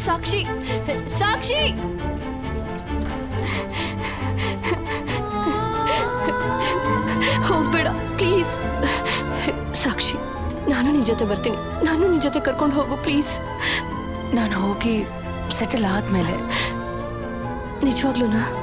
ಸಾಕ್ಷಿ ಸಾಕ್ಷಿ ಹೋಗ್ಬೇಡ ಪ್ಲೀಸ್ ಸಾಕ್ಷಿ ನಾನು ನಿನ್ ಜೊತೆ ಬರ್ತೀನಿ ನಾನು ನಿನ್ ಜೊತೆ ಕರ್ಕೊಂಡು ಹೋಗು ಪ್ಲೀಸ್ ನಾನು ಹೋಗಿ ಸೆಟಲ್ ಆದ್ಮೇಲೆ ನಿಜವಾಗ್ಲೂನಾ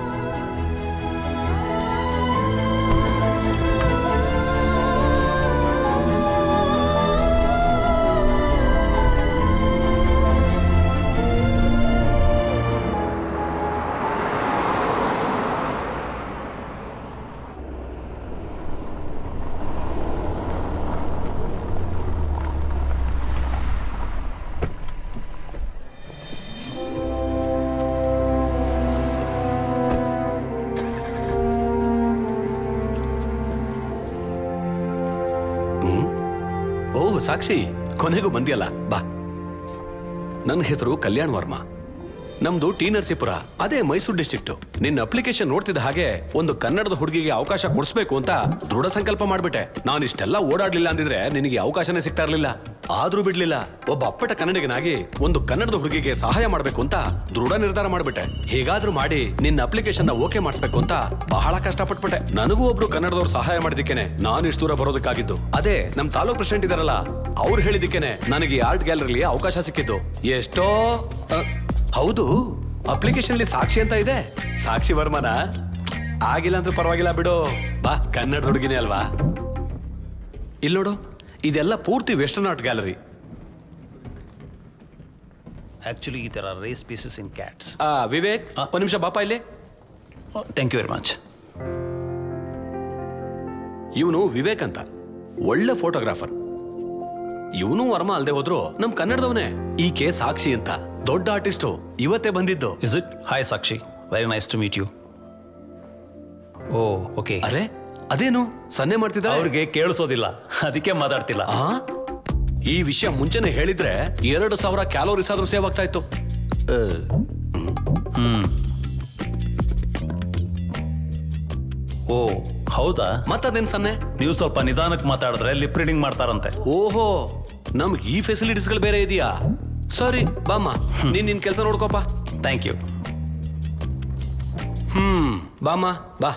ಹ್ಮ್ ಓಹ್ ಸಾಕ್ಷಿ ಕೊನೆಗೂ ಬಂದಿಯಲ್ಲ ಬಾ ನನ್ನ ಹೆಸರು ಕಲ್ಯಾಣ್ ವರ್ಮಾ ನಮ್ದು ಟಿ ನರಸೀಪುರ ಅದೇ ಮೈಸೂರು ಡಿಸ್ಟ್ರಿಕ್ಟ್ ನಿನ್ನ ಅಪ್ಲಿಕೇಶನ್ ನೋಡ್ತಿದ್ದ ಹಾಗೆ ಒಂದು ಕನ್ನಡದ ಹುಡುಗಿಗೆ ಅವಕಾಶ ಕೊಡಿಸ್ಬೇಕು ಅಂತ ದೃಢ ಸಂಕಲ್ಪ ಮಾಡ್ಬಿಟ್ಟೆ ನಾನು ಇಷ್ಟೆಲ್ಲ ಓಡಾಡ್ಲಿಲ್ಲ ಅಂದಿದ್ರೆ ನಿನಗೆ ಅವಕಾಶನೇ ಸಿಗ್ತಾ ಇರ್ಲಿಲ್ಲ ಆದ್ರೂ ಬಿಡ್ಲಿಲ್ಲ ಒಬ್ಬ ಅಪ್ಪಟ ಕನ್ನಡಿಗನಾಗಿ ಒಂದು ಕನ್ನಡದ ಹುಡುಗಿಗೆ ಸಹಾಯ ಮಾಡ್ಬೇಕು ಅಂತ ದೃಢ ನಿರ್ಧಾರ ಮಾಡ್ಬಿಟ್ಟೆ ಹೇಗಾದ್ರೂ ಮಾಡಿ ನಿನ್ನ ಅಪ್ಲಿಕೇಶನ್ ನ ಓಕೆ ಮಾಡಿಸ್ಬೇಕು ಅಂತ ಬಹಳ ಕಷ್ಟಪಟ್ಬಿಟ್ಟೆ ನನಗೂ ಒಬ್ರು ಕನ್ನಡದವ್ರು ಸಹಾಯ ಮಾಡಿದಕ್ಕೇನೆ ನಾನು ಇಷ್ಟು ದೂರ ಬರೋದಕ್ಕಾಗಿದ್ದು ಅದೇ ನಮ್ ತಾಲೂಕ್ ಪ್ರೆಸಿಡೆಂಟ್ ಇದಾರಲ್ಲ ಅವ್ರು ಹೇಳಿದಕ್ಕೇನೆ ನನಗೆ ಈ ಆರ್ಟ್ ಗ್ಯಾಲರಿಲಿ ಅವಕಾಶ ಸಿಕ್ಕಿದ್ದು ಎಷ್ಟೋ ಅ, ಹೌದು ಅಪ್ಲಿಕೇಶನ್ ಅಲ್ಲಿ ಸಾಕ್ಷಿ ಅಂತ ಇದೆ ಸಾಕ್ಷಿ ವರ್ಮನ ಆಗಿಲ್ಲ ಅಂತ ಪರವಾಗಿಲ್ಲ ಬಿಡು ಬಾ ಕನ್ನಡ ಹುಡುಗಿನೇ ಅಲ್ವಾ ಇಲ್ಲಿ ನೋಡು ಇದೆಲ್ಲ ಪೂರ್ತಿ western art gallery Actually, there are race pieces in cats. ಆ ವಿವೇಕ್ ಒಂದ್ ನಿಮಿಷ ಬಾಪ ಇಲ್ಲಿ Oh, thank you very much. ಇವನು ವಿವೇಕ್ ಅಂತ ಒಳ್ಳೆ ಫೋಟೋಗ್ರಾಫರ್ ಇವನು ವರ್ಮ ಅಲ್ದೆ ಹೋದ್ರು ನಮ್ ಕನ್ನಡದವನೇ ಈಕೆ ಸಾಕ್ಷಿ ಅಂತ ದೊಡ್ಡ ಆರ್ಟಿಸ್ಟು ಇವತ್ತೇ ಬಂದಿದ್ದು Is it? Hi, Sakshi. Very nice to meet you. Oh, okay. ಅರೆ ಅದೇನು ಸನ್ನೆ ಮಾಡ್ತಿದ್ದ ಅವ್ರಿಗೆ ಕೇಳಿಸೋದಿಲ್ಲ ಅದಕ್ಕೆ ಮಾತಾಡ್ತಿಲ್ಲ ಆ ಈ ವಿಷಯ ಮುಂಚೆನೆ ಹೇಳಿದ್ರೆ ಎರಡು ಸಾವಿರ ಕ್ಯಾಲೋರೀಸ್ ಆದ್ರೂ ಸೇವ್ ಆಗ್ತಾ ಇತ್ತು ಆ, ಹ್ಮ್ ಓ ಹೌದಾ ಮತ್ತದೇನ್ ಸನ್ನೆ ನೀವು ಸ್ವಲ್ಪ ನಿಧಾನಕ್ಕೆ ಮಾತಾಡಿದ್ರೆ ಲಿಪ್ ರೀಡಿಂಗ್ ಮಾಡ್ತಾರಂತೆ ಓಹೋ ನಮ್ಗೆ ಈ ಫೆಸಿಲಿಟೀಸ್ಗಳು ಬೇರೆ ಇದೆಯಾ ಸರಿ ಬಾಮ್ಮ ನೀನ್ ನಿನ್ ಕೆಲಸ ನೋಡ್ಕೋಪ ಥ್ಯಾಂಕ್ ಯು ಹ್ಮ್ ಬಾಮ್ಮ ಬಾ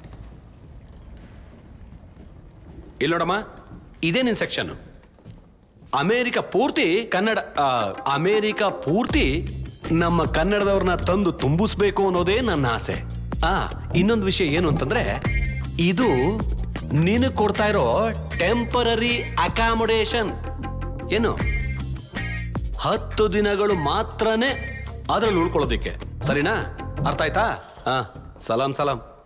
ಇಲ್ಲಿ ನೋಡಮ್ಮ ಇದೇ ನಿನ್ ಸೆಕ್ಷನ್ ಅಮೇರಿಕ ಪೂರ್ತಿ ಕನ್ನಡ ಆ, ಅಮೇರಿಕ ಪೂರ್ತಿ ನಮ್ಮ ಕನ್ನಡದವ್ರನ್ನ ತಂದು ತುಂಬಿಸ್ಬೇಕು ಅನ್ನೋದೇ ನನ್ನ ಆಸೆ ಆ ಇನ್ನೊಂದು ವಿಷಯ ಏನು ಅಂತಂದ್ರೆ ಇದು ನೀನು ಕೊಡ್ತಾ ಇರೋ ಟೆಂಪರರಿ ಅಕಾಮಡೇಷನ್ ಏನು ಹತ್ತು ದಿನಗಳು ಮಾತ್ರನೇ ಅದ್ರಲ್ಲಿ ಉಳ್ಕೊಳ್ಳೋದಿಕ್ಕೆ ಸರಿನಾ ಅರ್ಥ ಆಯ್ತಾ ಹಾ ಸಲಾಂ ಸಲಾಂ